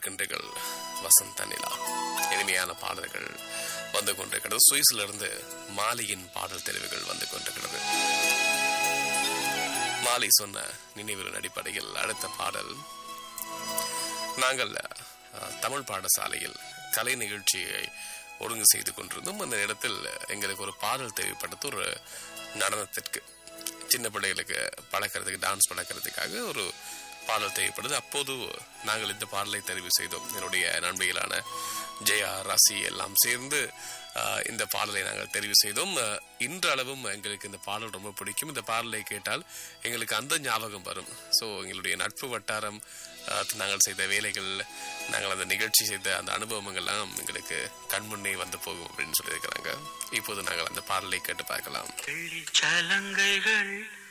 கேட்டுக்கொண்டிருக்கின்றீர்கள் வசந்த நிலா இனிமையான பாடல்கள் வந்து கொண்டிருக்கிறது சுவிஸ்ல இருந்து மாலியின் பாடல் தெரிவுகள் வந்து கொண்டிருக்கிறது மாலி சொன்ன நினைவுகளின் அடிப்படையில் அடுத்த பாடல் நாங்கள் அஹ், தமிழ் பாடசாலையில் கலை நிகழ்ச்சியை ஒழுங்கு செய்து கொண்டிருந்தோம் அந்த இடத்தில் எங்களுக்கு ஒரு பாடல் தேவைப்பட்டது ஒரு நடனத்திற்கு சின்ன பிள்ளைகளுக்கு பழக்கிறதுக்கு டான்ஸ் பழக்கிறதுக்காக ஒரு பாடல் தேவைப்படுது அப்போது நாங்கள் இந்த பாடலை தெரிவு செய்தோம் என்னுடைய நண்பைகளான ஜெயா ராசி எல்லாம் சேர்ந்து ஆஹ், இந்த பாடலை நாங்கள் தெரிவு செய்தோம் ஆஹ், இன்றளவும் எங்களுக்கு இந்த பாடல் ரொம்ப பிடிக்கும் இந்த பாடலை கேட்டால் எங்களுக்கு அந்த ஞாபகம் வரும் ஸோ எங்களுடைய நட்பு வட்டாரம் ஆஹ், நாங்கள் செய்த வேலைகள் நாங்கள் அந்த நிகழ்ச்சி செய்த அந்த அனுபவங்கள்லாம் எங்களுக்கு கண்முன்னே வந்து போகும் அப்படின்னு சொல்லியிருக்கிறாங்க இப்போது நாங்கள் அந்த பாடலை கேட்டு பார்க்கலாம் சலங்கைகள்